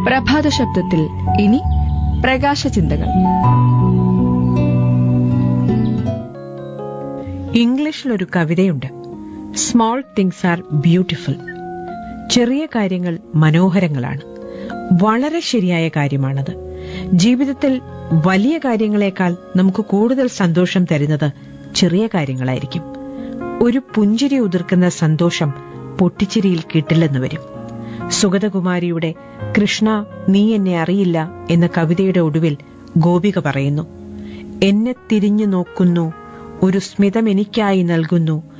പ്രഭാത ശബ്ദത്തിൽ ഇനി പ്രകാശ ചിന്തകൾ ഇംഗ്ലീഷിലൊരു കവിതയുണ്ട് സ്മോൾ തിങ്സ് ആർ ബ്യൂട്ടിഫുൾ ചെറിയ കാര്യങ്ങൾ മനോഹരങ്ങളാണ് വളരെ ശരിയായ കാര്യമാണത് ജീവിതത്തിൽ വലിയ കാര്യങ്ങളെക്കാൾ നമുക്ക് കൂടുതൽ സന്തോഷം തരുന്നത് ചെറിയ കാര്യങ്ങളായിരിക്കും ഒരു പുഞ്ചിരി ഉതിർക്കുന്ന സന്തോഷം പൊട്ടിച്ചിരിയിൽ കിട്ടില്ലെന്ന് വരും സുഗതകുമാരിയുടെ കൃഷ്ണ നീ എന്നെ അറിയില്ല എന്ന കവിതയുടെ ഒടുവിൽ ഗോപിക പറയുന്നു എന്നെ തിരിഞ്ഞു നോക്കുന്നു ഒരു സ്മിതം എനിക്കായി നൽകുന്നു